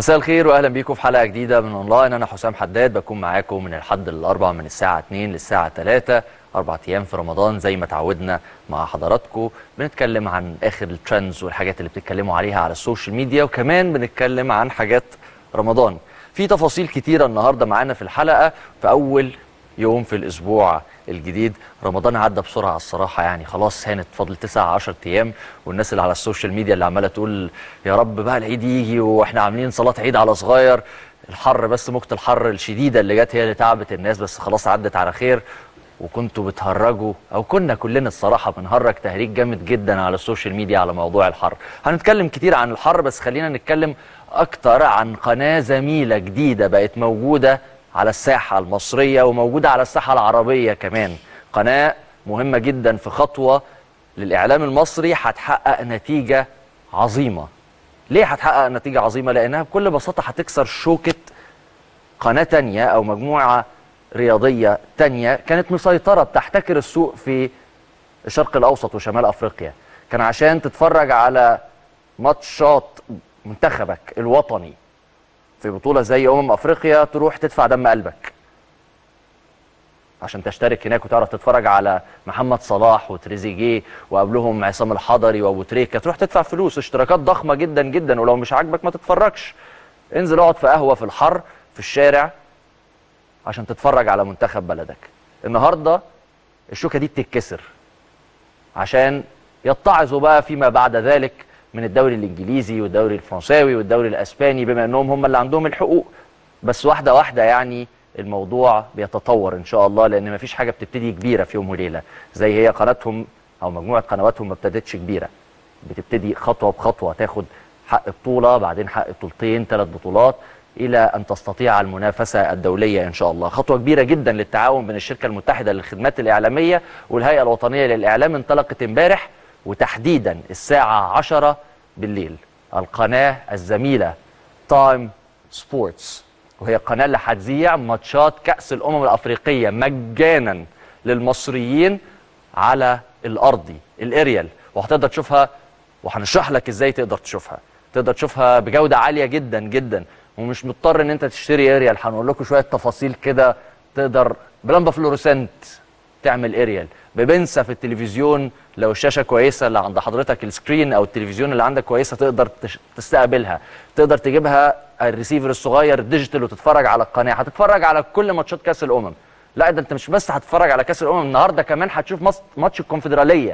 مساء الخير واهلا بيكم في حلقه جديده من اونلاين انا حسام حداد بكون معاكم من الحد للاربع من الساعه 2 للساعه 3 اربع ايام في رمضان زي ما تعودنا مع حضراتكم بنتكلم عن اخر الترندز والحاجات اللي بتتكلموا عليها على السوشيال ميديا وكمان بنتكلم عن حاجات رمضان في تفاصيل كتيره النهارده معانا في الحلقه في اول يوم في الاسبوع الجديد رمضان عدى بسرعه الصراحه يعني خلاص هانت فاضل 9 10 ايام والناس اللي على السوشيال ميديا اللي عماله تقول يا رب بقى العيد يجي واحنا عاملين صلاه عيد على صغير الحر بس موجه الحر الشديده اللي جت هي اللي تعبت الناس بس خلاص عدت على خير وكنتوا بتهرجوا او كنا كلنا الصراحه بنهرج تهريج جامد جدا على السوشيال ميديا على موضوع الحر هنتكلم كتير عن الحر بس خلينا نتكلم اكتر عن قناه زميله جديده بقت موجوده على الساحه المصريه وموجوده على الساحه العربيه كمان قناه مهمه جدا في خطوه للاعلام المصري هتحقق نتيجه عظيمه ليه هتحقق نتيجه عظيمه لانها بكل بساطه هتكسر شوكه قناه تانية او مجموعه رياضيه تانية كانت مسيطره بتحتكر السوق في الشرق الاوسط وشمال افريقيا كان عشان تتفرج على ماتشات منتخبك الوطني في بطوله زي امم افريقيا تروح تدفع دم قلبك عشان تشترك هناك وتعرف تتفرج على محمد صلاح وتريزيجيه وقبلهم عصام الحضري وابو تريكه تروح تدفع فلوس اشتراكات ضخمه جدا جدا ولو مش عاجبك ما تتفرجش انزل اقعد في قهوه في الحر في الشارع عشان تتفرج على منتخب بلدك النهارده الشوكه دي بتتكسر عشان يتعظوا بقى فيما بعد ذلك من الدوري الانجليزي والدوري الفرنساوي والدوري الاسباني بما انهم هم اللي عندهم الحقوق بس واحده واحده يعني الموضوع بيتطور ان شاء الله لان مفيش حاجه بتبتدي كبيره في يوم وليله زي هي قناتهم او مجموعه قنواتهم ما ابتدتش كبيره بتبتدي خطوه بخطوه تاخد حق بطوله بعدين حق بطولتين ثلاث بطولات الى ان تستطيع المنافسه الدوليه ان شاء الله خطوه كبيره جدا للتعاون بين الشركه المتحده للخدمات الاعلاميه والهيئه الوطنيه للاعلام انطلقت امبارح وتحديدا الساعه 10 بالليل القناه الزميله تايم سبورتس وهي القناه اللي هتذيع ماتشات كاس الامم الافريقيه مجانا للمصريين على الارضي الاريال وهتقدر تشوفها وهنشرح لك ازاي تقدر تشوفها تقدر تشوفها بجوده عاليه جدا جدا ومش مضطر ان انت تشتري اريال هنقول لكم شويه تفاصيل كده تقدر بلمبه فلورسنت تعمل اريال ببنسة في التلفزيون لو الشاشه كويسه اللي عند حضرتك السكرين او التلفزيون اللي عندك كويسه تقدر تستقبلها تقدر تجيبها الريسيفر الصغير الديجيتال وتتفرج على القناه هتتفرج على كل ماتشات كاس الامم لا ده انت مش بس هتتفرج على كاس الامم النهارده كمان هتشوف ماتش الكونفدراليه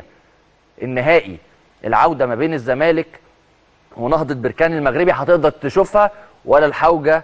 النهائي العوده ما بين الزمالك ونهضه بركان المغربي هتقدر تشوفها ولا الحوجه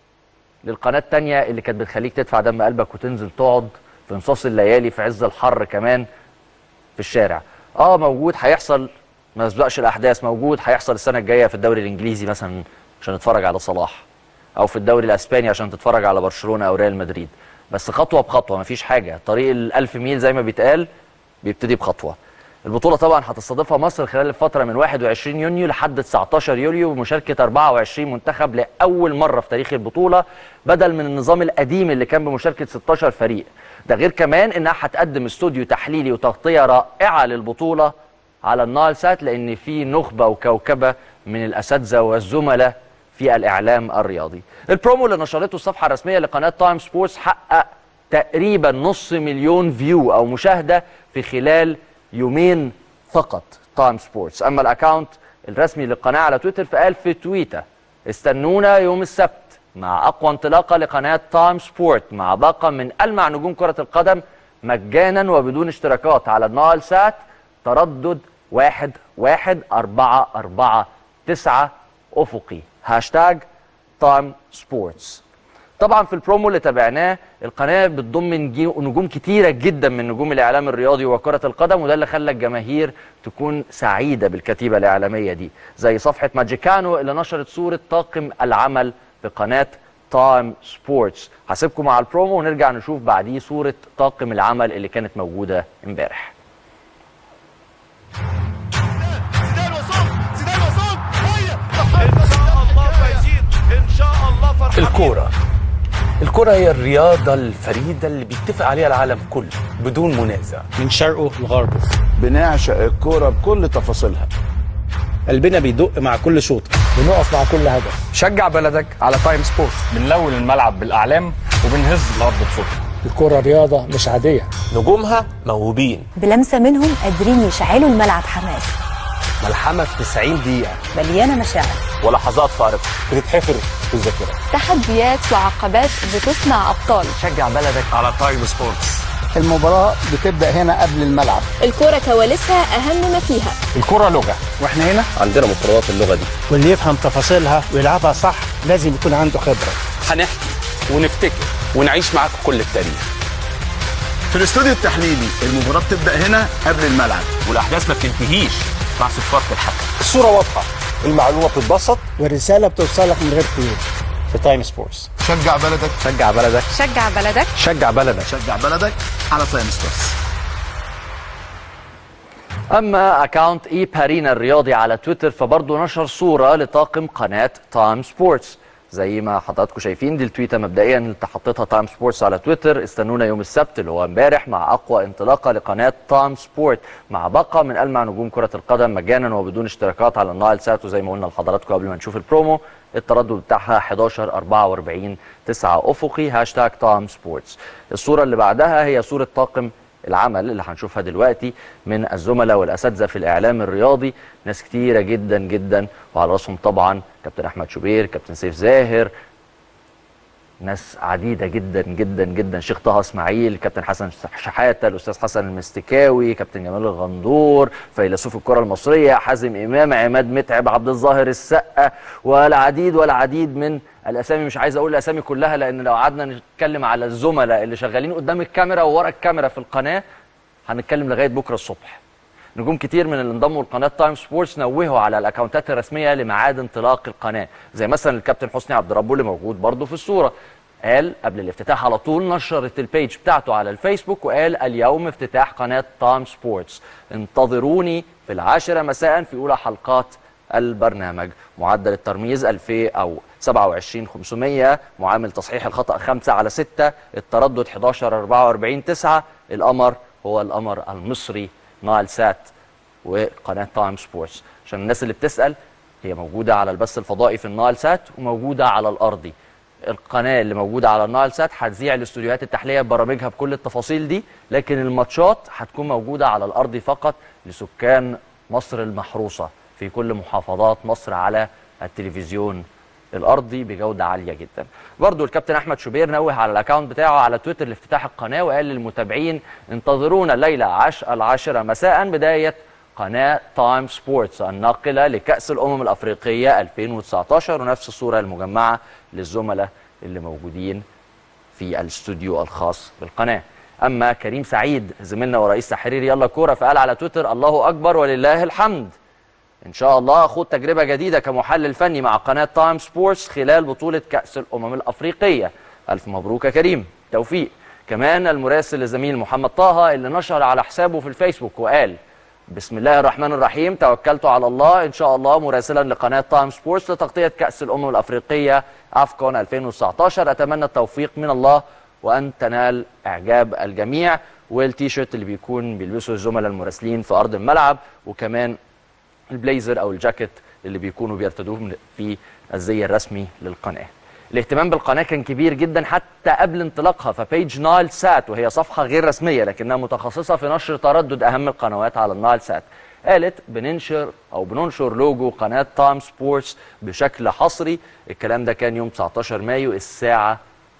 للقناه الثانيه اللي كانت بتخليك تدفع دم قلبك وتنزل تقعد في نصاص الليالي في عز الحر كمان في الشارع اه موجود هيحصل ما نسبقش الاحداث موجود هيحصل السنه الجايه في الدوري الانجليزي مثلا عشان نتفرج على صلاح او في الدوري الاسباني عشان تتفرج على برشلونه او ريال مدريد بس خطوه بخطوه مفيش حاجه طريق الألف ميل زي ما بيتقال بيبتدي بخطوه البطوله طبعا هتستضيفها مصر خلال الفتره من 21 يونيو لحد 19 يوليو بمشاركه 24 منتخب لاول مره في تاريخ البطوله بدل من النظام القديم اللي كان بمشاركه 16 فريق ده غير كمان انها هتقدم استوديو تحليلي وتغطيه رائعه للبطوله على النايل سات لان في نخبه وكوكبه من الاساتذه والزملاء في الاعلام الرياضي. البرومو اللي نشرته الصفحه الرسميه لقناه تايم سبورتس حقق تقريبا نص مليون فيو او مشاهده في خلال يومين فقط تايم سبورتس، اما الاكونت الرسمي للقناه على تويتر فقال في تويته استنونا يوم السبت مع أقوى انطلاقة لقناة تايم سبورت مع باقة من ألمع نجوم كرة القدم مجانا وبدون اشتراكات على النايل سات تردد واحد واحد أربعة أربعة تسعة أفقي هاشتاج تايم سبورتس طبعا في البرومو اللي تابعناه القناه بتضم نجوم كتيره جدا من نجوم الاعلام الرياضي وكره القدم وده اللي خلى الجماهير تكون سعيده بالكتيبه الاعلاميه دي زي صفحه ماجيكانو اللي نشرت صوره طاقم العمل في قناه تايم سبورتس هسيبكم مع البرومو ونرجع نشوف بعديه صوره طاقم العمل اللي كانت موجوده امبارح الكورة الكرة هي الرياضة الفريدة اللي بيتفق عليها العالم كله بدون منازع من شرقه لغربه بنعشق الكورة بكل تفاصيلها قلبنا بيدق مع كل شوط بنقف مع كل هدف شجع بلدك على تايم سبورت بنلون الملعب بالاعلام وبنهز الارض بصوتنا الكرة رياضة مش عادية نجومها موهوبين بلمسة منهم قادرين يشعلوا الملعب حماس ملحمة في 90 دقيقة مليانة مشاعر ولحظات فارقة بتتحفر في الذاكره تحديات وعقبات بتصنع أبطال شجع بلدك على تايم سبورتس المباراة بتبدأ هنا قبل الملعب الكرة كواليسها أهم ما فيها الكره لغه واحنا هنا عندنا مفردات اللغة دي واللي يفهم تفاصيلها ويلعبها صح لازم يكون عنده خبرة هنحكي ونفتكر ونعيش معاكم كل التاريخ في الاستوديو التحليلي المباراة بتبدأ هنا قبل الملعب والأحداث ما بتنتهيش مع صفارة الحكم الصوره واضحه المعلومه بتتبسط والرسالة بتوصلك من غير قيود في تايم سبورتس شجع بلدك شجع بلدك شجع بلدك شجع بلدك شجع بلدك على تايم سبورتس اما اكاونت اي بارينا الرياضي على تويتر فبرضه نشر صوره لطاقم قناه تايم سبورتس زي ما حضراتكم شايفين دي التويته مبدئيا اللي حطيتها تايم سبورتس على تويتر استنونا يوم السبت اللي هو امبارح مع اقوى انطلاقه لقناه تايم سبورت مع باقه من المع نجوم كره القدم مجانا وبدون اشتراكات على النايل سات وزي ما قلنا لحضراتكم قبل ما نشوف البرومو التردد بتاعها 11 44 9 افقي هاشتاج تايم سبورتس الصوره اللي بعدها هي صوره طاقم العمل اللي هنشوفها دلوقتي من الزملاء والاساتذه في الاعلام الرياضي ناس كتيره جدا جدا وعلى راسهم طبعا كابتن احمد شوبير كابتن سيف زاهر ناس عديده جدا جدا جدا شيخ طه اسماعيل كابتن حسن شحاته الاستاذ حسن المستكاوي كابتن جمال الغندور فيلسوف الكره المصريه حازم امام عماد متعب عبد الظاهر السقا والعديد والعديد من الاسامي مش عايز اقول الاسامي كلها لان لو قعدنا نتكلم على الزملاء اللي شغالين قدام الكاميرا وورا الكاميرا في القناه هنتكلم لغايه بكره الصبح نجوم كتير من اللي انضموا لقناه تايم سبورتس نوهوا على الاكونتات الرسميه لميعاد انطلاق القناه زي مثلا الكابتن حسني عبد ربه اللي موجود برضه في الصوره قال قبل الافتتاح على طول نشرت البيج بتاعته على الفيسبوك وقال اليوم افتتاح قناه تايم سبورتس انتظروني في العاشره مساء في اولى حلقات البرنامج معدل الترميز 2000 او 27 500 معامل تصحيح الخطا 5 على 6 التردد 11 44 9 القمر هو القمر المصري نايل سات وقناه تايم سبورتس عشان الناس اللي بتسال هي موجوده على البث الفضائي في النايل سات وموجوده على الارضي القناه اللي موجوده على النايل سات هتذيع الاستوديوهات التحليليه ببرامجها بكل التفاصيل دي لكن الماتشات هتكون موجوده على الارض فقط لسكان مصر المحروسه في كل محافظات مصر على التلفزيون الارضي بجوده عاليه جدا برضو الكابتن احمد شوبير نوه على الاكونت بتاعه على تويتر لافتتاح القناه وقال للمتابعين انتظرونا الليله عش العاشره مساء بدايه قناه تايم سبورتس الناقله لكاس الامم الافريقيه 2019 ونفس الصوره المجمعه للزملاء اللي موجودين في الاستوديو الخاص بالقناه اما كريم سعيد زميلنا ورئيس تحرير يلا كوره فقال على تويتر الله اكبر ولله الحمد ان شاء الله اخوض تجربه جديده كمحلل فني مع قناه تايم سبورتس خلال بطوله كاس الامم الافريقيه الف مبروك يا كريم توفيق كمان المراسل الزميل محمد طه اللي نشر على حسابه في الفيسبوك وقال بسم الله الرحمن الرحيم توكلت على الله ان شاء الله مراسلا لقناه تايم سبورتس لتغطيه كاس الامم الافريقيه افكون 2019 اتمنى التوفيق من الله وان تنال اعجاب الجميع والتيشيرت اللي بيكون بيلبسه الزملاء المراسلين في ارض الملعب وكمان البليزر او الجاكيت اللي بيكونوا بيرتدوه في الزي الرسمي للقناه. الاهتمام بالقناه كان كبير جدا حتى قبل انطلاقها فبيج نايل سات وهي صفحه غير رسميه لكنها متخصصه في نشر تردد اهم القنوات على النايل سات. قالت بننشر او بننشر لوجو قناه تايم سبورتس بشكل حصري الكلام ده كان يوم 19 مايو الساعه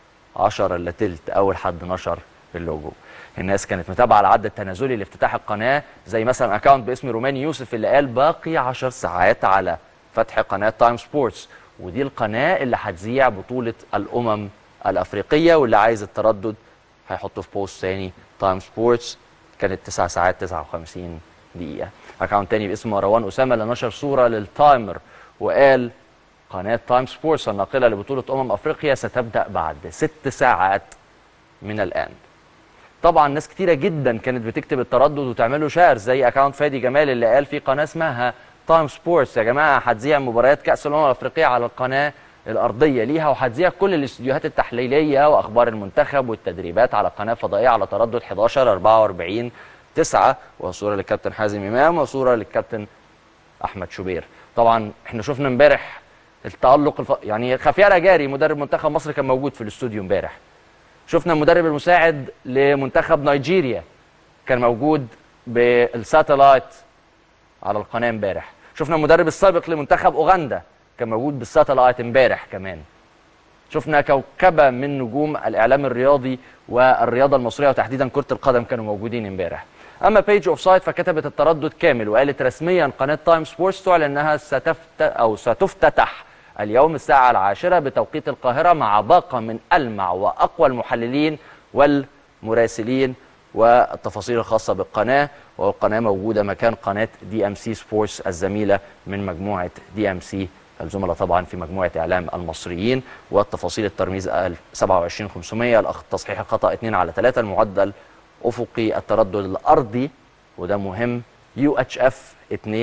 10 الا تلت اول حد نشر اللوجو. الناس كانت متابعه العد التنازلي لافتتاح القناه زي مثلا اكونت باسم روماني يوسف اللي قال باقي 10 ساعات على فتح قناه تايم سبورتس ودي القناه اللي هتذيع بطوله الامم الافريقيه واللي عايز التردد هيحطه في بوست ثاني تايم سبورتس كانت 9 ساعات 59 دقيقه اكونت تاني باسم مروان اسامه اللي نشر صوره للتايمر وقال قناه تايم سبورتس الناقله لبطوله امم افريقيا ستبدا بعد ست ساعات من الان طبعا ناس كتيره جدا كانت بتكتب التردد وتعمله شير زي اكونت فادي جمال اللي قال في قناه اسمها تايم سبورتس يا جماعه هتذيع مباريات كاس الامم الافريقيه على القناه الارضيه ليها وهتذيع كل الاستديوهات التحليليه واخبار المنتخب والتدريبات على قناه فضائيه على تردد 11 44 9 وصوره للكابتن حازم امام وصوره للكابتن احمد شوبير طبعا احنا شفنا امبارح التالق الف... يعني خفيرة جاري مدرب منتخب مصر كان موجود في الاستوديو امبارح شفنا المدرب المساعد لمنتخب نيجيريا كان موجود بالساتلايت على القناه امبارح شفنا المدرب السابق لمنتخب اوغندا كان موجود بالساتلايت امبارح كمان شفنا كوكبه من نجوم الاعلام الرياضي والرياضه المصريه وتحديدا كره القدم كانوا موجودين امبارح اما بيج اوف سايد فكتبت التردد كامل وقالت رسميا قناه تايم سبورتس تعلن انها ستفت او ستفتتح اليوم الساعه العاشره بتوقيت القاهره مع باقه من المع واقوى المحللين والمراسلين والتفاصيل الخاصه بالقناه والقناه موجوده مكان قناه دي ام سي سبورتس الزميله من مجموعه دي ام سي الزملاء طبعا في مجموعه اعلام المصريين والتفاصيل الترميز 27500 التصحيح الخطا 2 على 3 المعدل افقي التردد الارضي وده مهم يو اتش اف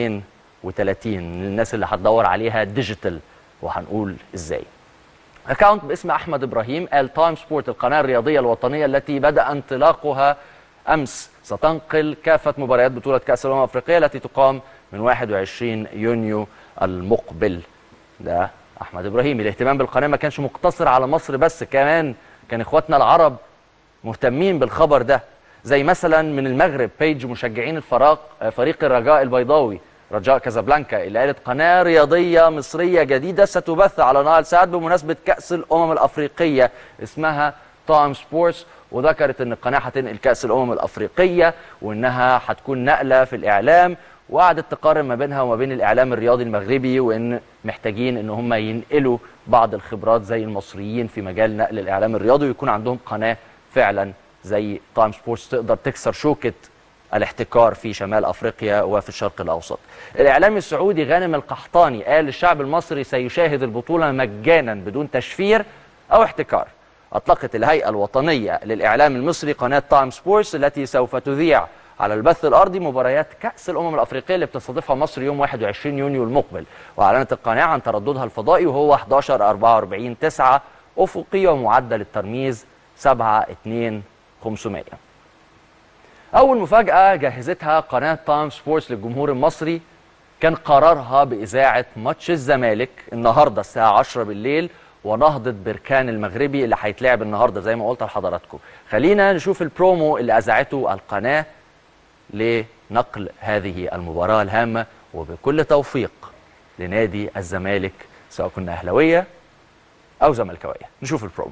32 للناس اللي هتدور عليها ديجيتال وهنقول ازاي اكاونت باسم احمد ابراهيم قال تايم سبورت القناه الرياضيه الوطنيه التي بدا انطلاقها امس ستنقل كافه مباريات بطوله كاس الامم الافريقيه التي تقام من 21 يونيو المقبل ده احمد ابراهيم الاهتمام بالقناه ما كانش مقتصر على مصر بس كمان كان اخواتنا العرب مهتمين بالخبر ده زي مثلا من المغرب بيج مشجعين الفراق فريق الرجاء البيضاوي رجاء كازابلانكا اللي قالت قناه رياضيه مصريه جديده ستبث على نايل سات بمناسبه كاس الامم الافريقيه اسمها تايم سبورتس وذكرت ان القناه هتنقل كاس الامم الافريقيه وانها هتكون نقله في الاعلام وقعدت تقارن ما بينها وما بين الاعلام الرياضي المغربي وان محتاجين ان هم ينقلوا بعض الخبرات زي المصريين في مجال نقل الاعلام الرياضي ويكون عندهم قناه فعلا زي تايم سبورتس تقدر تكسر شوكه الاحتكار في شمال افريقيا وفي الشرق الاوسط. الاعلامي السعودي غانم القحطاني قال الشعب المصري سيشاهد البطوله مجانا بدون تشفير او احتكار. اطلقت الهيئه الوطنيه للاعلام المصري قناه تايم سبورتس التي سوف تذيع على البث الارضي مباريات كاس الامم الافريقيه اللي بتستضيفها مصر يوم 21 يونيو المقبل واعلنت القناه عن ترددها الفضائي وهو 11 44 9 افقي ومعدل الترميز 7 2 500 اول مفاجاه جهزتها قناه تايم سبورتس للجمهور المصري كان قرارها باذاعه ماتش الزمالك النهارده الساعه 10 بالليل ونهضه بركان المغربي اللي هيتلعب النهارده زي ما قلت لحضراتكم خلينا نشوف البرومو اللي اذاعته القناه لنقل هذه المباراه الهامه وبكل توفيق لنادي الزمالك سواء كنا اهلاويه او زملكاويه نشوف البرومو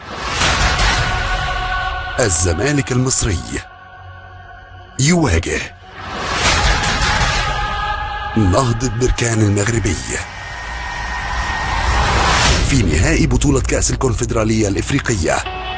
الزمالك المصري يواجه نهضة بركان المغربي في نهائي بطولة كأس الكونفدرالية الإفريقية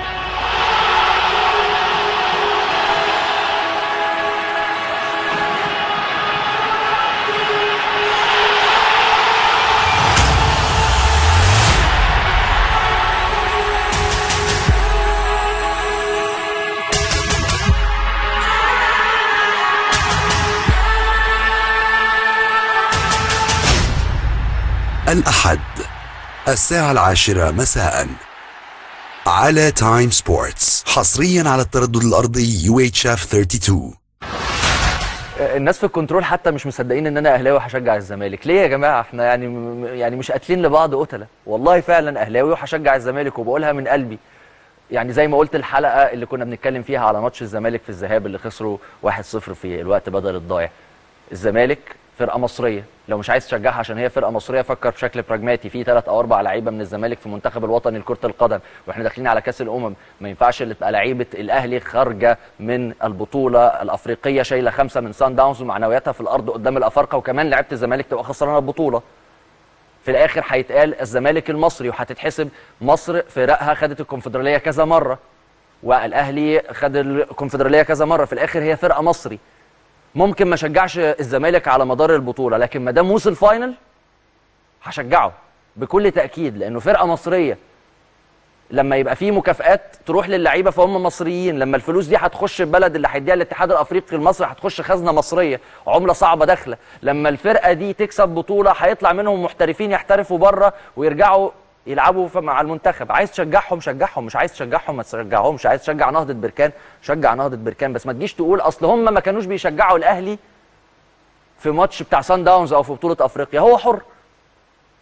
الأحد الساعة العاشرة مساء على تايم سبورتس حصريا على التردد الأرضي UHF 32 الناس في الكنترول حتى مش مصدقين ان انا اهلاوي وهشجع الزمالك ليه يا جماعه احنا يعني يعني مش قاتلين لبعض قتله والله فعلا اهلاوي وهشجع الزمالك وبقولها من قلبي يعني زي ما قلت الحلقه اللي كنا بنتكلم فيها على ماتش الزمالك في الذهاب اللي خسروا 1-0 في الوقت بدل الضايع الزمالك فرقه مصريه لو مش عايز تشجعها عشان هي فرقه مصريه فكر بشكل براجماتي في ثلاث او اربع لعيبه من الزمالك في المنتخب الوطني لكره القدم واحنا داخلين على كاس الامم ما ينفعش اللي تبقى لعيبه الاهلي خارجه من البطوله الافريقيه شايله خمسه من سان داونز ومعنوياتها في الارض قدام الافارقه وكمان لعيبه الزمالك تبقى خسرانه البطوله في الاخر هيتقال الزمالك المصري وهتتحسب مصر فرقها خدت الكونفدراليه كذا مره والاهلي خد الكونفدراليه كذا مره في الاخر هي فرقه مصري ممكن ما اشجعش الزمالك على مدار البطوله لكن ما دام وصل فاينل هشجعه بكل تاكيد لانه فرقه مصريه لما يبقى في مكافآت تروح للعيبه فهم مصريين لما الفلوس دي هتخش البلد اللي هيديها الاتحاد الافريقي المصري هتخش خزنه مصريه عمله صعبه داخله لما الفرقه دي تكسب بطوله هيطلع منهم محترفين يحترفوا بره ويرجعوا يلعبوا مع المنتخب عايز تشجعهم شجعهم مش عايز تشجعهم ما تشجعهمش عايز تشجع نهضه بركان شجع نهضه بركان بس ما تجيش تقول اصل هم ما كانوش بيشجعوا الاهلي في ماتش بتاع سان داونز او في بطوله افريقيا هو حر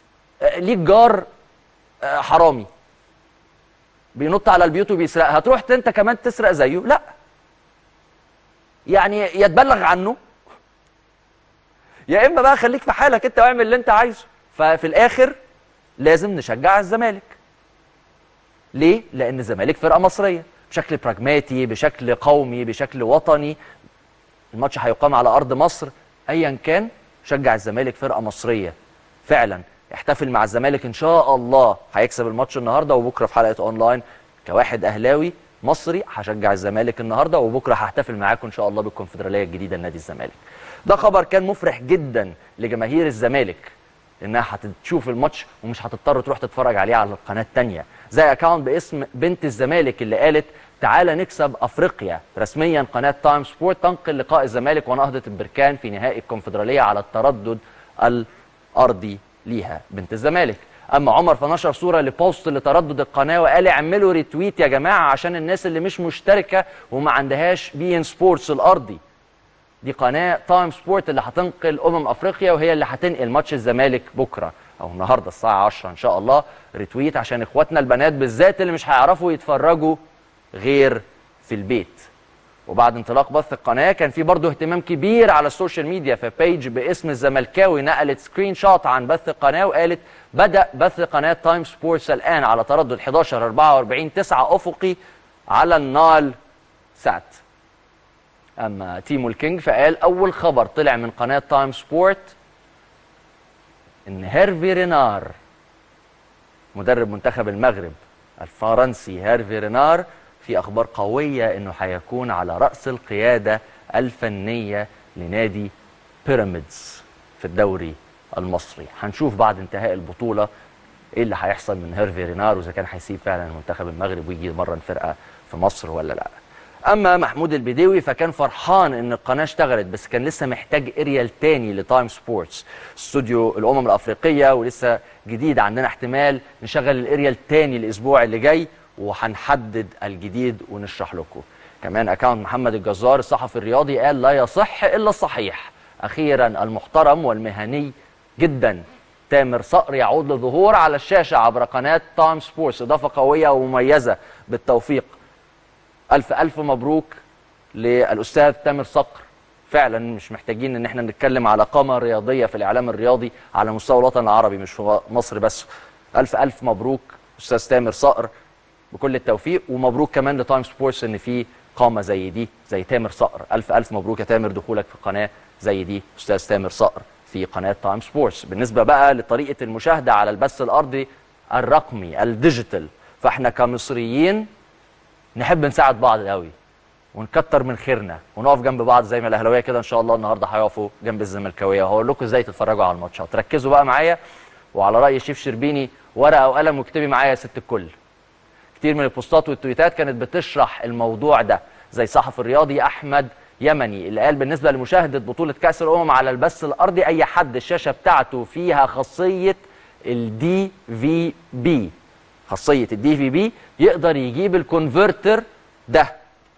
آه، ليك جار آه، حرامي بينط على البيوت وبيسرقها هتروح انت كمان تسرق زيه لا يعني يتبلغ عنه يا اما بقى خليك في حالك انت واعمل اللي انت عايزه ففي الاخر لازم نشجع الزمالك ليه لان الزمالك فرقه مصريه بشكل براجماتي بشكل قومي بشكل وطني الماتش هيقام على ارض مصر ايا كان شجع الزمالك فرقه مصريه فعلا احتفل مع الزمالك ان شاء الله هيكسب الماتش النهارده وبكره في حلقه اونلاين كواحد اهلاوي مصري هشجع الزمالك النهارده وبكره هحتفل معاكم ان شاء الله بالكونفدراليه الجديده لنادي الزمالك ده خبر كان مفرح جدا لجماهير الزمالك انها هتشوف الماتش ومش هتضطر تروح تتفرج عليه على القناه الثانيه زي اكاونت باسم بنت الزمالك اللي قالت تعالى نكسب افريقيا رسميا قناه تايم سبورت تنقل لقاء الزمالك ونهضه البركان في نهائي الكونفدراليه على التردد الارضي ليها بنت الزمالك اما عمر فنشر صوره لبوست لتردد القناه وقال اعملوا ريتويت يا جماعه عشان الناس اللي مش مشتركه وما عندهاش بي ان سبورتس الارضي دي قناه تايم سبورت اللي هتنقل امم افريقيا وهي اللي هتنقل ماتش الزمالك بكره او النهارده الساعه 10 ان شاء الله ريتويت عشان اخواتنا البنات بالذات اللي مش هيعرفوا يتفرجوا غير في البيت وبعد انطلاق بث القناه كان في برضه اهتمام كبير على السوشيال ميديا في بيج باسم الزملكاوي نقلت سكرين شوت عن بث القناه وقالت بدا بث قناه تايم سبورتس الان على تردد 11 44 9 افقي على النايل سات اما تيمو الكينج فقال اول خبر طلع من قناه تايم سبورت ان هيرفي رينار مدرب منتخب المغرب الفرنسي هيرفي رينار في اخبار قويه انه هيكون على راس القياده الفنيه لنادي بيراميدز في الدوري المصري هنشوف بعد انتهاء البطوله ايه اللي هيحصل من هيرفي رينار واذا كان هيسيب فعلا منتخب المغرب ويجي يمرن فرقه في مصر ولا لا اما محمود البديوي فكان فرحان ان القناه اشتغلت بس كان لسه محتاج اريال تاني لتايم سبورتس استوديو الامم الافريقيه ولسه جديد عندنا احتمال نشغل الاريال تاني الاسبوع اللي جاي وهنحدد الجديد ونشرح لكم كمان اكاونت محمد الجزار الصحفي الرياضي قال لا يصح الا الصحيح اخيرا المحترم والمهني جدا تامر صقر يعود للظهور على الشاشه عبر قناه تايم سبورتس اضافه قويه ومميزه بالتوفيق الف الف مبروك للاستاذ تامر صقر فعلا مش محتاجين ان احنا نتكلم على قامه رياضيه في الاعلام الرياضي على مستوى الوطن العربي مش في مصر بس الف الف مبروك استاذ تامر صقر بكل التوفيق ومبروك كمان لتايم سبورتس ان في قامه زي دي زي تامر صقر الف الف مبروك يا تامر دخولك في قناه زي دي استاذ تامر صقر في قناه تايم سبورتس بالنسبه بقى لطريقه المشاهده على البث الارضي الرقمي الديجيتال فاحنا كمصريين نحب نساعد بعض قوي ونكتر من خيرنا ونقف جنب بعض زي ما الاهلاويه كده ان شاء الله النهارده هيقفوا جنب الزملكاويه وهقول لكم ازاي تتفرجوا على الماتشات ركزوا بقى معايا وعلى راي الشيف شربيني ورقه وقلم واكتبي معايا يا ست الكل كتير من البوستات والتويتات كانت بتشرح الموضوع ده زي صحفي الرياضي احمد يمني اللي قال بالنسبه لمشاهده بطوله كاس الامم على البث الارضي اي حد الشاشه بتاعته فيها خاصيه الدي في بي خاصيه الدي في بي يقدر يجيب الكونفرتر ده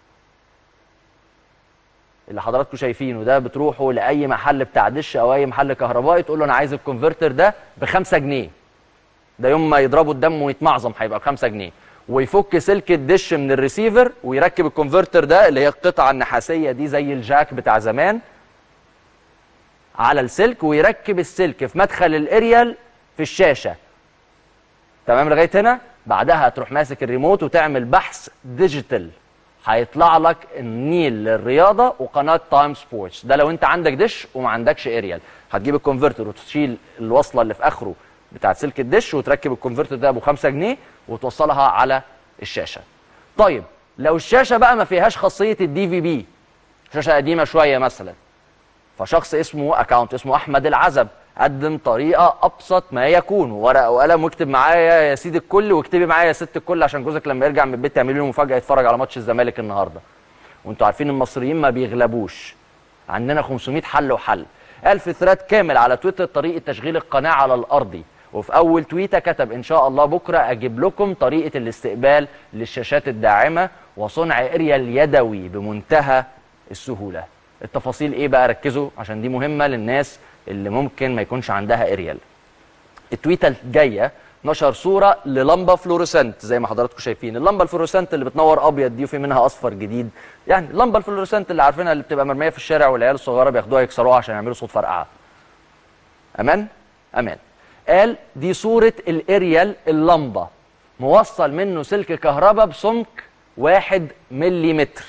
اللي حضراتكم شايفينه ده بتروحوا لاي محل بتاع دش او اي محل كهربائي تقول له انا عايز الكونفرتر ده ب 5 جنيه ده يوم ما يضربوا الدم ويتمعظم هيبقى ب 5 جنيه ويفك سلك الدش من الريسيفر ويركب الكونفرتر ده اللي هي القطعه النحاسيه دي زي الجاك بتاع زمان على السلك ويركب السلك في مدخل الاريال في الشاشه تمام لغايه هنا بعدها تروح ماسك الريموت وتعمل بحث ديجيتال هيطلع لك النيل للرياضه وقناه تايم سبورتس ده لو انت عندك دش وما عندكش اريال هتجيب الكونفرتر وتشيل الوصله اللي في اخره بتاعت سلك الدش وتركب الكونفرتر ده ابو 5 جنيه وتوصلها على الشاشه طيب لو الشاشه بقى ما فيهاش خاصيه الدي في بي شاشه قديمه شويه مثلا فشخص اسمه اكونت اسمه احمد العزب قدم طريقه ابسط ما يكون ورقه وقلم واكتب معايا يا سيد الكل واكتبي معايا يا ست الكل عشان جوزك لما يرجع من البيت تعملي له مفاجاه يتفرج على ماتش الزمالك النهارده وانتوا عارفين المصريين ما بيغلبوش عندنا 500 حل وحل قال في ثراد كامل على تويتر طريقه تشغيل القناه على الارضي وفي اول تويته كتب ان شاء الله بكره اجيب لكم طريقه الاستقبال للشاشات الداعمه وصنع اريال يدوي بمنتهى السهوله التفاصيل ايه بقى ركزوا عشان دي مهمه للناس اللي ممكن ما يكونش عندها اريال التويته الجايه نشر صوره للمبه فلوريسنت زي ما حضراتكم شايفين اللمبه الفلوريسنت اللي بتنور ابيض دي وفي منها اصفر جديد يعني اللمبه الفلوريسنت اللي عارفينها اللي بتبقى مرميه في الشارع والعيال الصغيره بياخدوها يكسروها عشان يعملوا صوت فرقعه امان امان قال دي صوره الاريال اللمبه موصل منه سلك كهرباء بسمك واحد مليمتر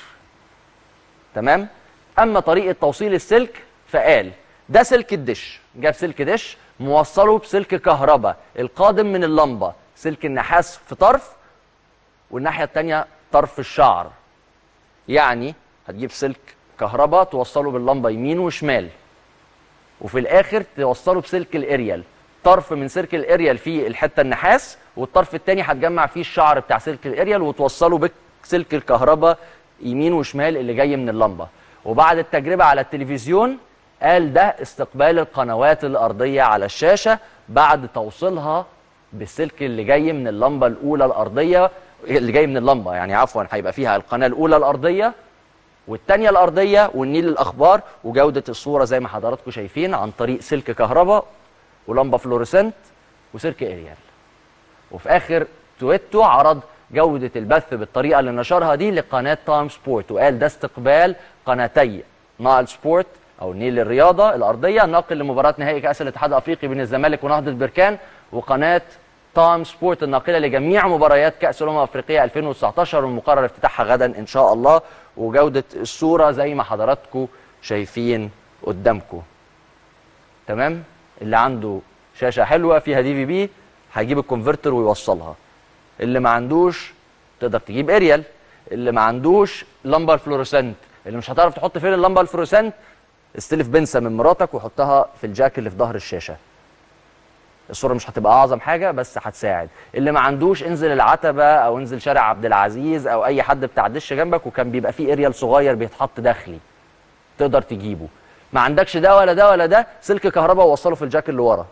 تمام اما طريقه توصيل السلك فقال ده سلك الدش جاب سلك دش موصله بسلك كهرباء القادم من اللمبه سلك النحاس في طرف والناحيه الثانيه طرف الشعر يعني هتجيب سلك كهرباء توصله باللمبه يمين وشمال وفي الاخر توصله بسلك الاريال طرف من سلك الاريال فيه الحته النحاس والطرف الثاني هتجمع فيه الشعر بتاع سلك الاريال وتوصله بسلك الكهرباء يمين وشمال اللي جاي من اللمبه وبعد التجربه على التلفزيون قال ده استقبال القنوات الارضيه على الشاشه بعد توصيلها بالسلك اللي جاي من اللمبه الاولى الارضيه اللي جاي من اللمبه يعني عفوا هيبقى فيها القناه الاولى الارضيه والثانيه الارضيه والنيل الاخبار وجوده الصوره زي ما حضراتكم شايفين عن طريق سلك كهرباء ولمبه فلوريسنت وسلك اريال وفي اخر تويتو عرض جوده البث بالطريقه اللي نشرها دي لقناه تايم سبورت وقال ده استقبال قناتي نايل سبورت او نيل الرياضه الارضيه ناقل لمباراه نهائي كاس الاتحاد الافريقي بين الزمالك ونهضه بركان وقناه تايم سبورت الناقله لجميع مباريات كاس الامم الافريقيه 2019 والمقرر افتتاحها غدا ان شاء الله وجوده الصوره زي ما حضراتكم شايفين قدامكم تمام اللي عنده شاشه حلوه فيها دي في بي هيجيب الكونفرتر ويوصلها اللي ما عندوش تقدر تجيب اريال اللي ما عندوش لمبه الفلوريسنت اللي مش هتعرف تحط فين اللمبه الفلوريسنت استلف بنسه من مراتك وحطها في الجاك اللي في ظهر الشاشه الصوره مش هتبقى اعظم حاجه بس هتساعد اللي ما عندوش انزل العتبه او انزل شارع عبد العزيز او اي حد بتاع دش جنبك وكان بيبقى فيه اريال صغير بيتحط داخلي تقدر تجيبه ما عندكش ده ولا ده ولا ده سلك كهرباء ووصله في الجاك اللي ورا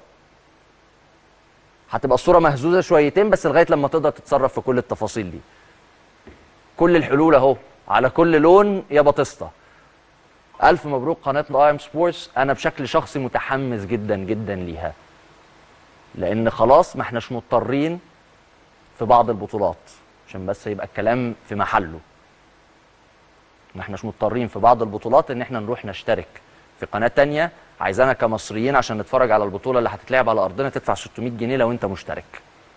هتبقى الصوره مهزوزه شويتين بس لغايه لما تقدر تتصرف في كل التفاصيل دي كل الحلول اهو على كل لون يا باتيستا الف مبروك قناه الاي ام سبورتس انا بشكل شخصي متحمس جدا جدا ليها لان خلاص ما احناش مضطرين في بعض البطولات عشان بس يبقى الكلام في محله ما احناش مضطرين في بعض البطولات ان احنا نروح نشترك في قناه تانية عايزانا كمصريين عشان نتفرج على البطوله اللي هتتلعب على ارضنا تدفع 600 جنيه لو انت مشترك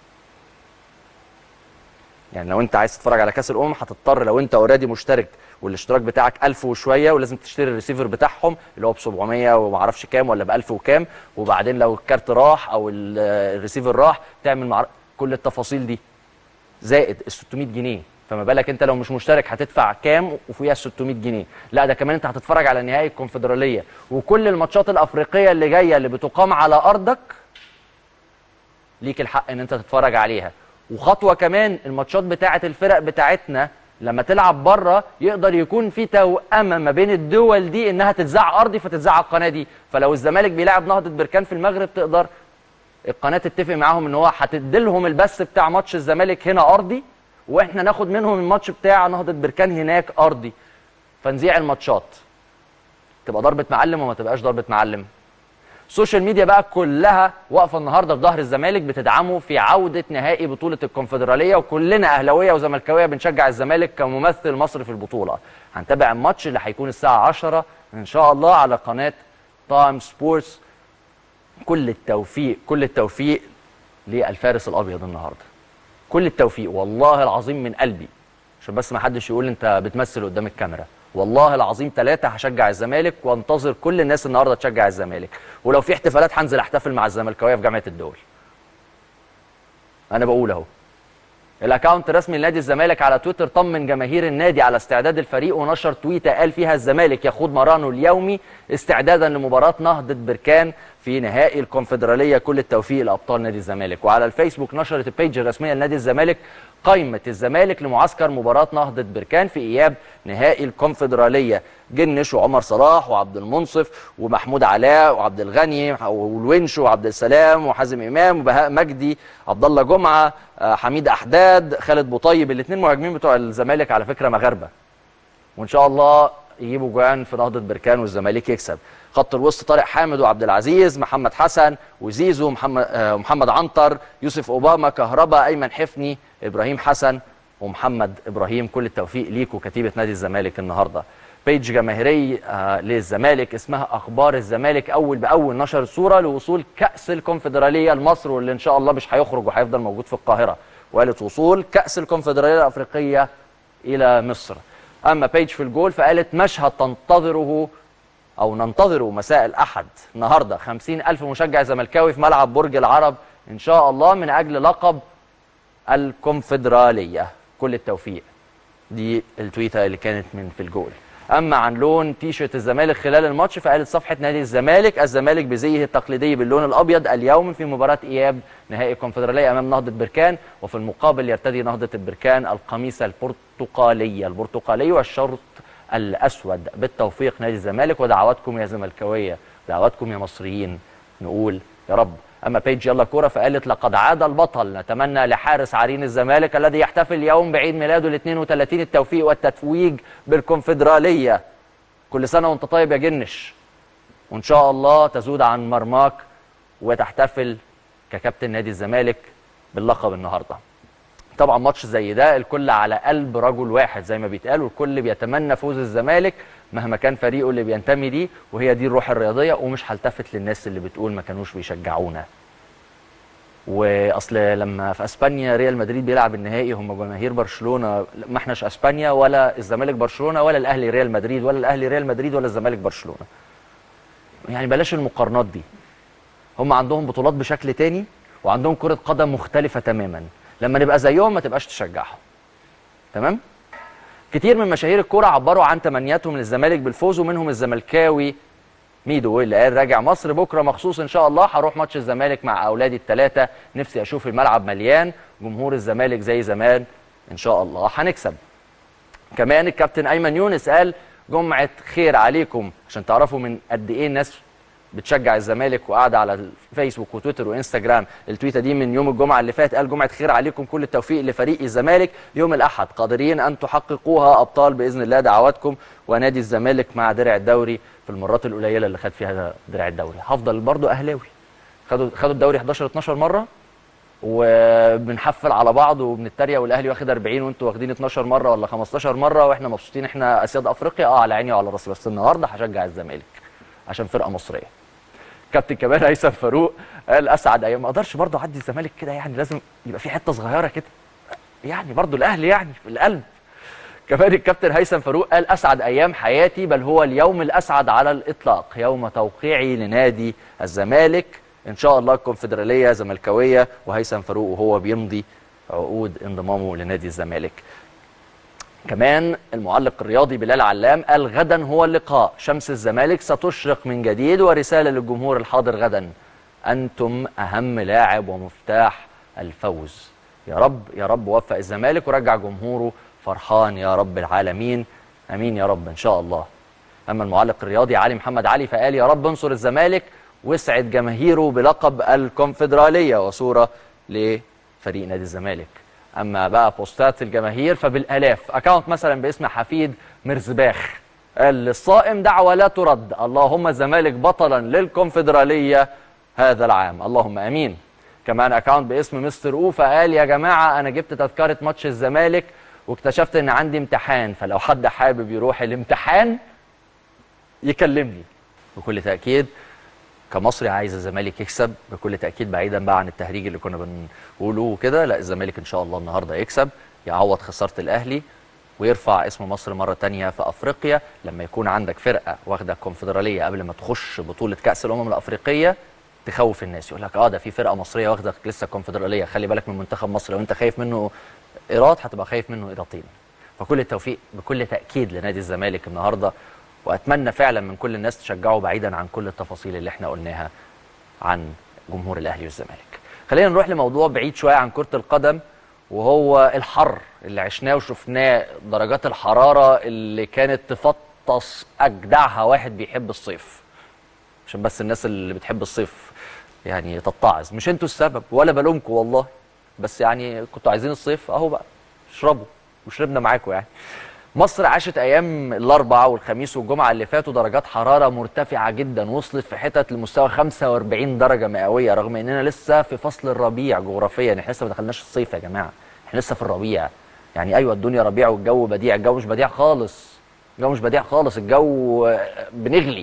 يعني لو انت عايز تتفرج على كاس الامم هتضطر لو انت اوريدي مشترك والاشتراك بتاعك 1000 وشويه ولازم تشتري الريسيفر بتاعهم اللي هو ب 700 وما اعرفش كام ولا ب 1000 وكام وبعدين لو الكارت راح او ال- الريسيفر راح تعمل مع كل التفاصيل دي زائد ال 600 جنيه فما بالك انت لو مش مشترك هتدفع كام وفيها 600 جنيه لا ده كمان انت هتتفرج على نهائي الكونفدراليه وكل الماتشات الافريقيه اللي جايه اللي بتقام على ارضك ليك الحق ان انت تتفرج عليها وخطوه كمان الماتشات بتاعه الفرق بتاعتنا لما تلعب بره يقدر يكون في توأمه ما بين الدول دي انها تتذاع ارضي فتتذاع على القناه دي فلو الزمالك بيلعب نهضه بركان في المغرب تقدر القناه تتفق معاهم ان هو هتديلهم البث بتاع ماتش الزمالك هنا ارضي واحنا ناخد منهم الماتش بتاع نهضه بركان هناك ارضي فنذيع الماتشات تبقى ضربه معلم وما تبقاش ضربه معلم السوشيال ميديا بقى كلها واقفه النهارده في ظهر الزمالك بتدعمه في عوده نهائي بطوله الكونفدراليه وكلنا اهلاويه وزملكاويه بنشجع الزمالك كممثل مصر في البطوله هنتابع الماتش اللي هيكون الساعه 10 ان شاء الله على قناه تايم سبورتس كل التوفيق كل التوفيق للفارس الابيض النهارده كل التوفيق والله العظيم من قلبي عشان بس ما حدش يقول انت بتمثل قدام الكاميرا والله العظيم ثلاثة هشجع الزمالك وانتظر كل الناس النهارده تشجع الزمالك ولو في احتفالات هنزل احتفل مع الزملكاويه في جامعه الدول انا بقول اهو الاكونت الرسمي لنادي الزمالك على تويتر طمن جماهير النادي على استعداد الفريق ونشر تويته قال فيها الزمالك يخوض مرانه اليومي استعدادا لمباراه نهضه بركان في نهائي الكونفدراليه كل التوفيق لابطال نادي الزمالك وعلى الفيسبوك نشرت البيج الرسميه لنادي الزمالك قائمه الزمالك لمعسكر مباراه نهضه بركان في اياب نهائي الكونفدراليه جنش وعمر صلاح وعبد المنصف ومحمود علاء وعبد الغني والونش وعبد السلام وحازم امام وبهاء مجدي عبد الله جمعه آه، حميد احداد خالد بوطيب الاثنين مهاجمين بتوع الزمالك على فكره مغاربه وان شاء الله يجيبوا جوان في نهضه بركان والزمالك يكسب خط الوسط طارق حامد وعبد العزيز محمد حسن وزيزو محمد آه، محمد عنتر يوسف اوباما كهربا ايمن حفني ابراهيم حسن ومحمد ابراهيم كل التوفيق ليكوا كتيبه نادي الزمالك النهارده بيج جماهيري آه للزمالك اسمها اخبار الزمالك اول باول نشر صوره لوصول كاس الكونفدراليه لمصر واللي ان شاء الله مش هيخرج وهيفضل موجود في القاهره وقالت وصول كاس الكونفدراليه الافريقيه الى مصر اما بيج في الجول فقالت مشهد تنتظره او ننتظره مساء الاحد النهارده 50 الف مشجع زملكاوي في ملعب برج العرب ان شاء الله من اجل لقب الكونفدراليه كل التوفيق دي التويته اللي كانت من في الجول اما عن لون تيشرت الزمالك خلال الماتش فقالت صفحه نادي الزمالك الزمالك بزيه التقليدي باللون الابيض اليوم في مباراه اياب نهائي الكونفدراليه امام نهضه بركان وفي المقابل يرتدي نهضه البركان القميص البرتقاليه البرتقالي والشرط الاسود بالتوفيق نادي الزمالك ودعواتكم يا زملكاويه دعواتكم يا مصريين نقول يا رب اما بيج يلا كوره فقالت لقد عاد البطل نتمنى لحارس عرين الزمالك الذي يحتفل اليوم بعيد ميلاده ال 32 التوفيق والتتويج بالكونفدراليه كل سنه وانت طيب يا جنش وان شاء الله تزود عن مرماك وتحتفل ككابتن نادي الزمالك باللقب النهارده طبعا ماتش زي ده الكل على قلب رجل واحد زي ما بيتقال والكل بيتمنى فوز الزمالك مهما كان فريقه اللي بينتمي ليه وهي دي الروح الرياضيه ومش هلتفت للناس اللي بتقول ما كانوش بيشجعونا واصل لما في اسبانيا ريال مدريد بيلعب النهائي هم جماهير برشلونه ما احناش اسبانيا ولا الزمالك برشلونه ولا الاهلي ريال مدريد ولا الاهلي ريال مدريد ولا الزمالك برشلونه يعني بلاش المقارنات دي هم عندهم بطولات بشكل تاني وعندهم كره قدم مختلفه تماما لما نبقى زيهم ما تبقاش تشجعهم تمام كتير من مشاهير الكوره عبروا عن تمنياتهم للزمالك بالفوز ومنهم الزملكاوي ميدو اللي قال راجع مصر بكره مخصوص ان شاء الله هروح ماتش الزمالك مع اولادي الثلاثه نفسي اشوف الملعب مليان جمهور الزمالك زي زمان ان شاء الله هنكسب كمان الكابتن ايمن يونس قال جمعه خير عليكم عشان تعرفوا من قد ايه الناس بتشجع الزمالك وقاعده على الفيسبوك وتويتر وانستجرام التويته دي من يوم الجمعه اللي فات قال جمعه خير عليكم كل التوفيق لفريق الزمالك يوم الاحد قادرين ان تحققوها ابطال باذن الله دعواتكم ونادي الزمالك مع درع الدوري في المرات القليله اللي خد فيها درع الدوري هفضل برضو اهلاوي خدوا خدوا الدوري 11 12 مره وبنحفل على بعض وبنتريق والاهلي واخد 40 وانتوا واخدين 12 مره ولا 15 مره واحنا مبسوطين احنا اسياد افريقيا اه على عيني وعلى راسي بس النهارده هشجع الزمالك عشان فرقه مصريه كابتن كمان هيثم فاروق قال اسعد ايام ما اقدرش برضه اعدي الزمالك كده يعني لازم يبقى في حته صغيره كده يعني برضه الاهلي يعني في القلب كمان الكابتن هيثم فاروق قال اسعد ايام حياتي بل هو اليوم الاسعد على الاطلاق يوم توقيعي لنادي الزمالك ان شاء الله الكونفدراليه زملكاويه وهيثم فاروق وهو بيمضي عقود انضمامه لنادي الزمالك كمان المعلق الرياضي بلال علام قال غدا هو اللقاء شمس الزمالك ستشرق من جديد ورسالة للجمهور الحاضر غدا أنتم أهم لاعب ومفتاح الفوز يا رب يا رب وفق الزمالك ورجع جمهوره فرحان يا رب العالمين أمين يا رب إن شاء الله أما المعلق الرياضي علي محمد علي فقال يا رب انصر الزمالك واسعد جماهيره بلقب الكونفدرالية وصورة لفريق نادي الزمالك اما بقى بوستات الجماهير فبالالاف اكونت مثلا باسم حفيد مرزباخ قال للصائم دعوه لا ترد اللهم الزمالك بطلا للكونفدراليه هذا العام اللهم امين كمان اكونت باسم مستر اوفا قال يا جماعه انا جبت تذكره ماتش الزمالك واكتشفت ان عندي امتحان فلو حد حابب يروح الامتحان يكلمني بكل تاكيد كمصري عايز الزمالك يكسب بكل تاكيد بعيدا بقى عن التهريج اللي كنا بنقوله كده لا الزمالك ان شاء الله النهارده يكسب يعوض خساره الاهلي ويرفع اسم مصر مره تانية في افريقيا لما يكون عندك فرقه واخده الكونفدراليه قبل ما تخش بطوله كاس الامم الافريقيه تخوف الناس يقول لك اه ده في فرقه مصريه واخده لسه الكونفدراليه خلي بالك من منتخب مصر لو انت خايف منه ايراد هتبقى خايف منه ايرادين فكل التوفيق بكل تاكيد لنادي الزمالك النهارده واتمنى فعلا من كل الناس تشجعه بعيدا عن كل التفاصيل اللي احنا قلناها عن جمهور الاهلي والزمالك. خلينا نروح لموضوع بعيد شويه عن كره القدم وهو الحر اللي عشناه وشفناه درجات الحراره اللي كانت تفطس اجدعها واحد بيحب الصيف. عشان بس الناس اللي بتحب الصيف يعني تتعظ مش انتوا السبب ولا بلومكم والله بس يعني كنتوا عايزين الصيف اهو بقى اشربوا وشربنا معاكم يعني. مصر عاشت ايام الاربعاء والخميس والجمعه اللي فاتوا درجات حراره مرتفعه جدا وصلت في حتت لمستوى 45 درجه مئويه رغم اننا لسه في فصل الربيع جغرافيا احنا لسه ما دخلناش الصيف يا جماعه احنا لسه في الربيع يعني ايوه الدنيا ربيع والجو بديع الجو مش بديع خالص الجو مش بديع خالص الجو آه، بنغلي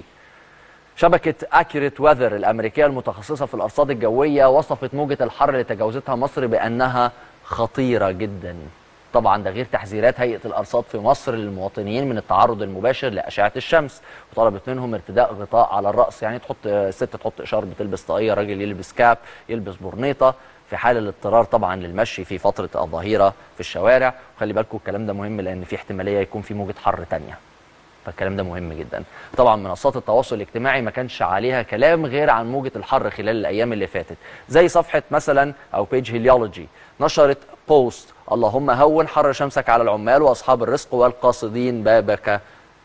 شبكة أكيوريت ويذر الأمريكية المتخصصة في الأرصاد الجوية وصفت موجة الحر اللي تجاوزتها مصر بأنها خطيرة جدا طبعا ده غير تحذيرات هيئة الأرصاد في مصر للمواطنين من التعرض المباشر لأشعة الشمس وطلبت منهم ارتداء غطاء على الرأس يعني تحط ست تحط إشارة تلبس طاقية راجل يلبس كاب يلبس برنيطة في حال الاضطرار طبعا للمشي في فترة الظهيرة في الشوارع وخلي بالكم الكلام ده مهم لأن في احتمالية يكون في موجة حر تانية فالكلام ده مهم جدا طبعا منصات التواصل الاجتماعي ما كانش عليها كلام غير عن موجة الحر خلال الأيام اللي فاتت زي صفحة مثلا أو بيج هيليولوجي نشرت بوست اللهم هون حر شمسك على العمال وأصحاب الرزق والقاصدين بابك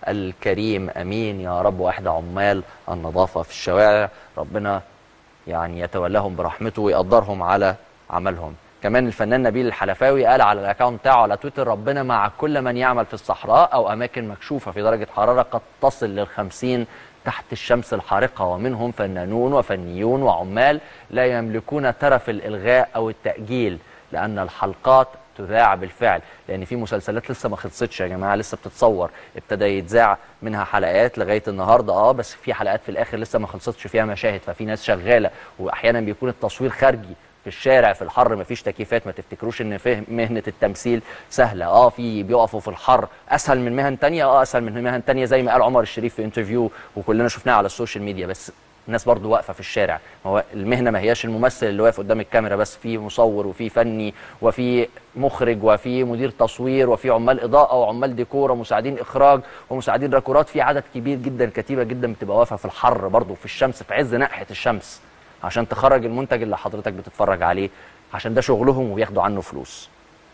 الكريم أمين يا رب واحد عمال النظافة في الشوارع ربنا يعني يتولاهم برحمته ويقدرهم على عملهم كمان الفنان نبيل الحلفاوي قال على الاكونت بتاعه على تويتر ربنا مع كل من يعمل في الصحراء او اماكن مكشوفه في درجه حراره قد تصل للخمسين تحت الشمس الحارقه ومنهم فنانون وفنيون وعمال لا يملكون ترف الالغاء او التاجيل لان الحلقات تذاع بالفعل لان في مسلسلات لسه ما خلصتش يا جماعه لسه بتتصور ابتدى يتذاع منها حلقات لغايه النهارده اه بس في حلقات في الاخر لسه ما خلصتش فيها مشاهد ففي ناس شغاله واحيانا بيكون التصوير خارجي في الشارع في الحر مفيش تكييفات ما تفتكروش ان فهم مهنه التمثيل سهله اه في بيقفوا في الحر اسهل من مهن تانية اه اسهل من مهن تانية زي ما قال عمر الشريف في انترفيو وكلنا شفناه على السوشيال ميديا بس الناس برضو واقفه في الشارع ما هو المهنه ما هياش الممثل اللي واقف قدام الكاميرا بس في مصور وفي فني وفي مخرج وفي مدير تصوير وفي عمال اضاءه وعمال ديكور ومساعدين اخراج ومساعدين راكورات في عدد كبير جدا كتيبه جدا بتبقى واقفه في الحر برضو في الشمس في عز نقحه الشمس عشان تخرج المنتج اللي حضرتك بتتفرج عليه عشان ده شغلهم وبياخدوا عنه فلوس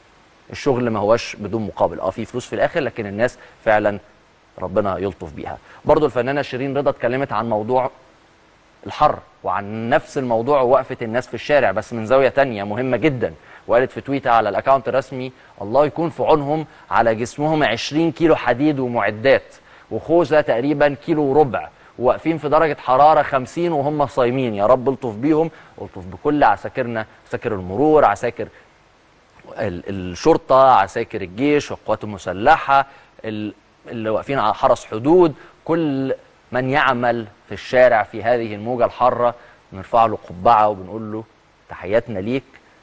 الشغل ما هوش بدون مقابل اه في فلوس في الاخر لكن الناس فعلا ربنا يلطف بيها برضو الفنانه شيرين رضا اتكلمت عن موضوع الحر وعن نفس الموضوع ووقفه الناس في الشارع بس من زاويه تانية مهمه جدا وقالت في تويتر على الاكونت الرسمي الله يكون في عونهم على جسمهم 20 كيلو حديد ومعدات وخوذه تقريبا كيلو وربع واقفين في درجه حراره 50 وهم صايمين يا رب الطف بيهم الطف بكل عساكرنا عساكر المرور عساكر ال- الشرطه عساكر الجيش والقوات المسلحه ال- اللي واقفين على حرس حدود كل من يعمل في الشارع في هذه الموجه الحاره بنرفع له قبعه وبنقول له تحياتنا ليك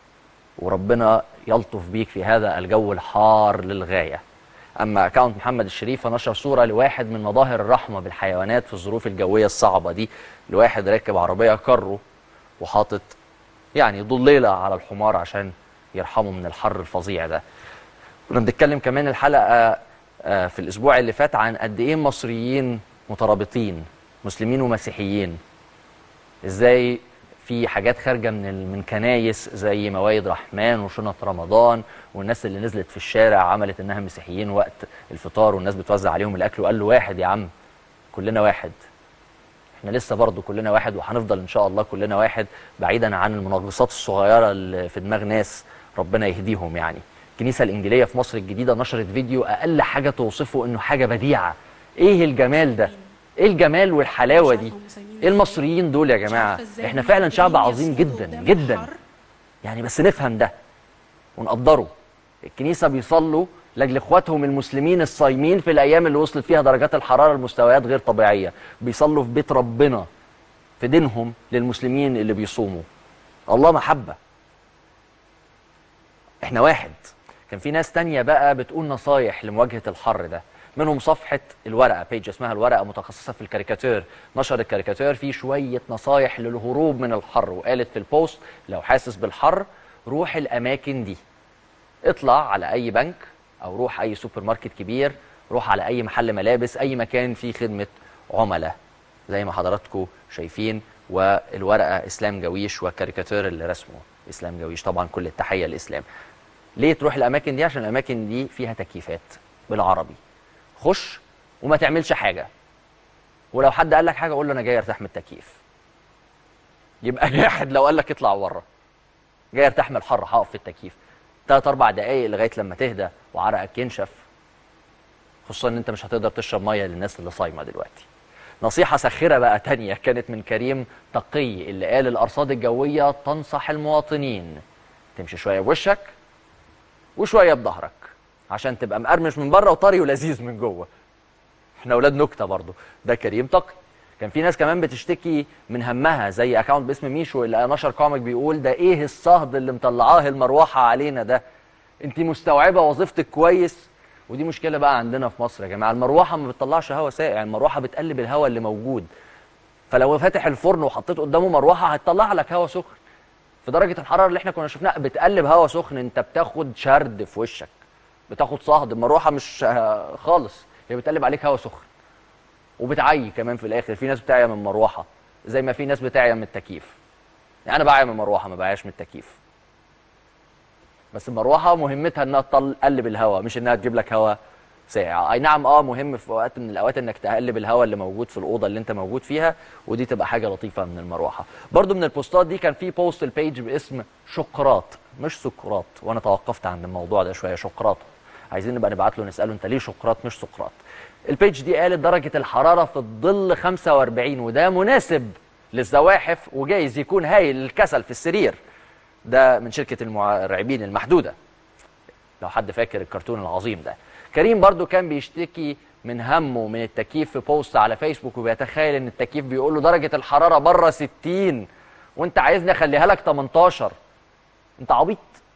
وربنا يلطف بيك في هذا الجو الحار للغايه اما اكونت محمد الشريف فنشر صوره لواحد من مظاهر الرحمه بالحيوانات في الظروف الجويه الصعبه دي لواحد راكب عربيه كرو وحاطط يعني ضليله على الحمار عشان يرحمه من الحر الفظيع ده كنا بنتكلم كمان الحلقه آه، في الاسبوع اللي فات عن قد ايه مصريين مترابطين مسلمين ومسيحيين ازاي في حاجات خارجه من ال- من كنايس زي موائد رحمن وشنط رمضان والناس اللي نزلت في الشارع عملت انها مسيحيين وقت الفطار والناس بتوزع عليهم الاكل وقال له واحد يا عم كلنا واحد احنا لسه برضه كلنا واحد وهنفضل ان شاء الله كلنا واحد بعيدا عن المنغصات الصغيره اللي في دماغ ناس ربنا يهديهم يعني الكنيسه الانجيليه في مصر الجديده نشرت فيديو اقل حاجه توصفه انه حاجه بديعه ايه الجمال ده ايه الجمال والحلاوه دي ايه المصريين دول يا جماعه احنا فعلا شعب عظيم جدا جدا يعني بس نفهم ده ونقدره الكنيسه بيصلوا لاجل اخواتهم المسلمين الصايمين في الايام اللي وصلت فيها درجات الحراره لمستويات غير طبيعيه بيصلوا في بيت ربنا في دينهم للمسلمين اللي بيصوموا الله محبه احنا واحد كان في ناس تانية بقى بتقول نصايح لمواجهة الحر ده منهم صفحة الورقة بيج اسمها الورقة متخصصة في الكاريكاتير نشر الكاريكاتير فيه شوية نصايح للهروب من الحر وقالت في البوست لو حاسس بالحر روح الأماكن دي اطلع على أي بنك أو روح أي سوبر ماركت كبير روح على أي محل ملابس أي مكان فيه خدمة عملاء زي ما حضراتكم شايفين والورقة إسلام جويش والكاريكاتير اللي رسمه إسلام جويش طبعا كل التحية لإسلام ليه تروح الاماكن دي عشان الاماكن دي فيها تكييفات بالعربي خش وما تعملش حاجه ولو حد قال لك حاجه قول له انا جاي ارتاح من التكييف يبقى جاحد لو قال لك اطلع بره جاي ارتاح من الحر هقف في التكييف ثلاث اربع دقايق لغايه لما تهدى وعرقك ينشف خصوصا ان انت مش هتقدر تشرب ميه للناس اللي صايمه دلوقتي نصيحة ساخرة بقى تانية كانت من كريم تقي اللي قال الأرصاد الجوية تنصح المواطنين تمشي شوية بوشك وشوية بظهرك عشان تبقى مقرمش من بره وطري ولذيذ من جوه احنا اولاد نكته برضو ده كريم تقي كان في ناس كمان بتشتكي من همها زي اكونت باسم ميشو اللي نشر كوميك بيقول ده ايه الصهد اللي مطلعاه المروحه علينا ده انت مستوعبه وظيفتك كويس ودي مشكله بقى عندنا في مصر يا جماعه المروحه ما بتطلعش هواء ساقع المروحه بتقلب الهواء اللي موجود فلو فاتح الفرن وحطيت قدامه مروحه هتطلع لك هواء سخن في درجه الحراره اللي احنا كنا شفناها بتقلب هواء سخن انت بتاخد شرد في وشك بتاخد صهد المروحه مش آه، خالص هي بتقلب عليك هواء سخن وبتعي كمان في الاخر في ناس بتعيا من مروحه زي ما في ناس بتعيا من التكييف يعني انا بعيا من مروحه ما بعياش من التكييف بس المروحه مهمتها انها تطل- تقلب الهواء مش انها تجيب لك هواء ساقع اي نعم اه مهم في وقت من الاوقات انك تقلب الهواء اللي موجود في الاوضه اللي انت موجود فيها ودي تبقى حاجه لطيفه من المروحه برضو من البوستات دي كان في بوست البيج باسم شقراط مش سقراط وانا توقفت عند الموضوع ده شويه شقراط عايزين نبقى نبعت له نساله انت ليه شقراط مش سقراط البيج دي قالت درجه الحراره في الظل 45 وده مناسب للزواحف وجايز يكون هايل للكسل في السرير ده من شركه المرعبين المحدوده لو حد فاكر الكرتون العظيم ده كريم برضو كان بيشتكي من همه من التكييف في بوست على فيسبوك وبيتخيل ان التكييف بيقول له درجه الحراره بره 60 وانت عايزني اخليها لك 18 انت عبيط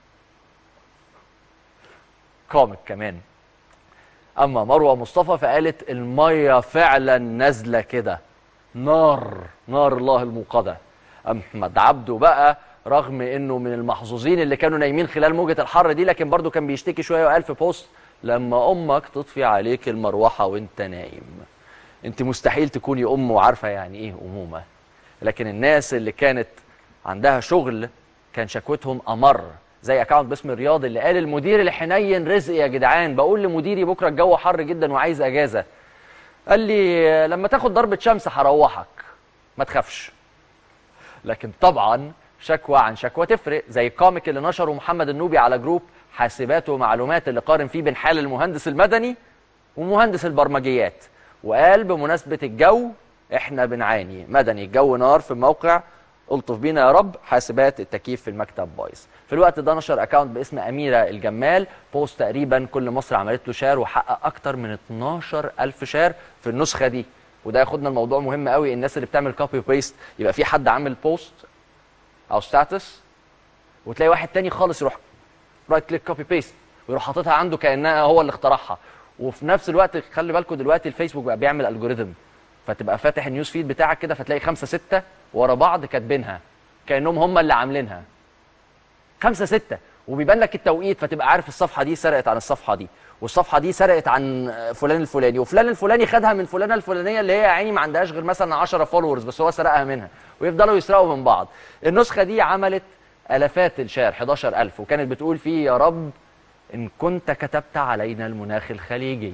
كوميك كمان اما مروه مصطفى فقالت الميه فعلا نازله كده نار نار الله الموقده احمد عبده بقى رغم انه من المحظوظين اللي كانوا نايمين خلال موجه الحر دي لكن برضو كان بيشتكي شويه وقال في بوست لما امك تطفي عليك المروحه وانت نايم انت مستحيل تكوني ام وعارفه يعني ايه امومه لكن الناس اللي كانت عندها شغل كان شكوتهم امر زي اكونت باسم الرياض اللي قال المدير الحنين رزق يا جدعان بقول لمديري بكره الجو حر جدا وعايز اجازه قال لي لما تاخد ضربه شمس هروحك ما تخافش لكن طبعا شكوى عن شكوى تفرق زي الكوميك اللي نشره محمد النوبي على جروب حاسبات ومعلومات اللي قارن فيه بين حال المهندس المدني ومهندس البرمجيات وقال بمناسبة الجو احنا بنعاني مدني الجو نار في الموقع الطف بينا يا رب حاسبات التكييف في المكتب بايظ في الوقت ده نشر اكاونت باسم اميره الجمال بوست تقريبا كل مصر عملت له شير وحقق اكتر من 12 الف شير في النسخه دي وده ياخدنا الموضوع مهم قوي الناس اللي بتعمل كوبي بيست يبقى في حد عامل بوست او ستاتس وتلاقي واحد تاني خالص يروح رايت كليك كوبي بيست ويروح حاططها عنده كانها هو اللي اخترعها وفي نفس الوقت خلي بالكم دلوقتي الفيسبوك بقى بيعمل الجوريزم فتبقى فاتح النيوز فيد بتاعك كده فتلاقي خمسه سته ورا بعض كاتبينها كانهم هم اللي عاملينها خمسه سته وبيبان لك التوقيت فتبقى عارف الصفحه دي سرقت عن الصفحه دي والصفحه دي سرقت عن فلان الفلاني وفلان الفلاني خدها من فلانه الفلانيه اللي هي يا عيني ما عندهاش غير مثلا 10 فولورز بس هو سرقها منها ويفضلوا يسرقوا من بعض النسخه دي عملت الافات الشير 11000 وكانت بتقول فيه يا رب ان كنت كتبت علينا المناخ الخليجي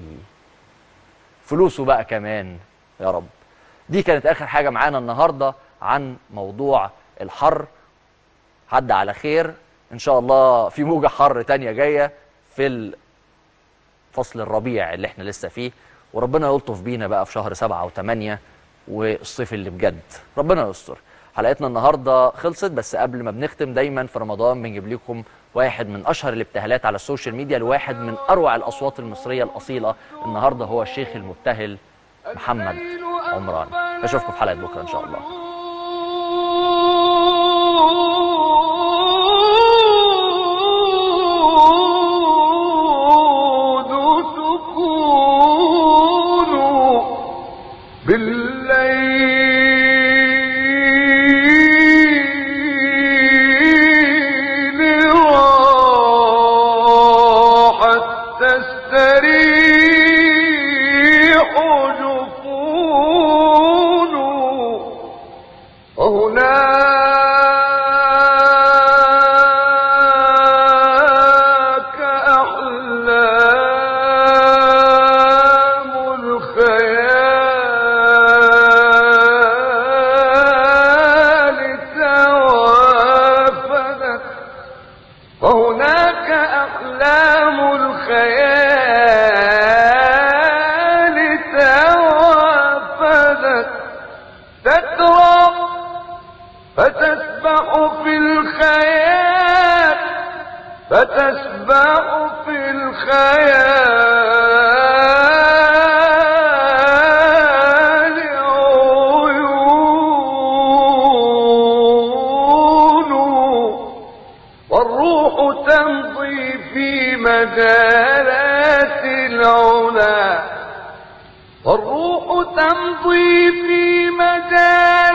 فلوسه بقى كمان يا رب دي كانت اخر حاجه معانا النهارده عن موضوع الحر عدى على خير ان شاء الله في موجه حر تانية جايه في فصل الربيع اللي احنا لسه فيه وربنا يلطف بينا بقى في شهر سبعة وثمانية والصيف اللي بجد ربنا يستر حلقتنا النهارده خلصت بس قبل ما بنختم دايما في رمضان بنجيب لكم واحد من اشهر الابتهالات على السوشيال ميديا لواحد من اروع الاصوات المصريه الاصيله النهارده هو الشيخ المبتهل محمد عمران اشوفكم في حلقه بكره ان شاء الله بالليل راحت تستريح جفون وهناك أحلام الخيال توافدت وهناك أحلام الخيال العلا والروح تمضي في مجال